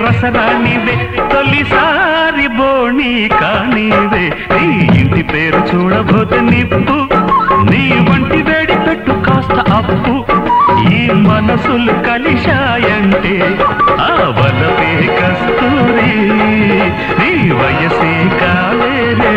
రసరాణివే తొలిసారి బోణి కానివే నీ ఇంటి పేరు చూడబోతే నిప్పు నీ వంటి వేడి పెట్టు కాస్త అప్పు ఈ మనసులు కలిశాయంటే ఆ వలపే కస్తూరి నీ వయసే కాలేరే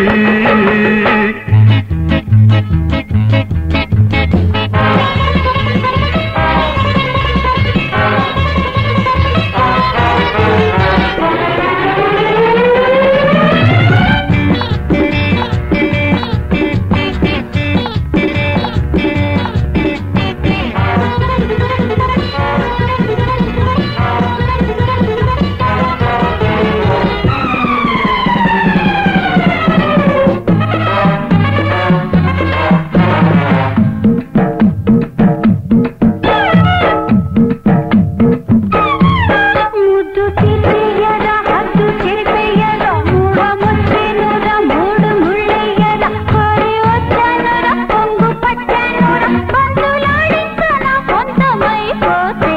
ముద్దు తీసేయరా హద్దు చెరిపేయరా మూడ ముచ్చేనురా మూడు ముళ్ళెయ్యరా కోరి వచ్చానురా పొంగు పట్టానురా బంధులాడించన సొంతమైపోతే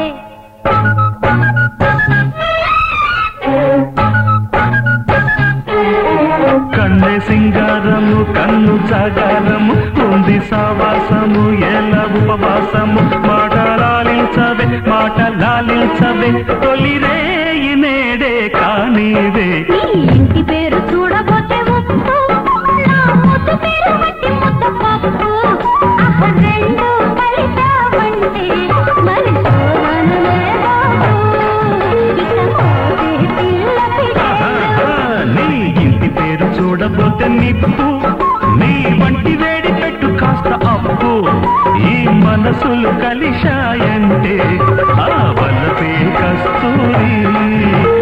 కన్నె సింగారము కన్ను జాగారము ఉంది సావాసము ఎలా ఉపవాసము మాట లాలించవే మాట లాలించవే తొలి రేయి నేడే కానివే నీ ఇంటి పేరు చూడబోతే ఉప్పు నా ముద్దు పేరు బట్టి ముద్ద పప్పు ఆహ రెండు కలిసావంటే మరి సోమనులే బాబు ఇక మోసే పిల్ల ఆహా, పిల్ల నీ ఇంటి పేరు చూడబోతే నిప్పు నీ వంటి వేడి పెట్టు కాస్త అప్పు ఈ మనసులు కలిశాయంటే ఆ వలపే కస్తూరి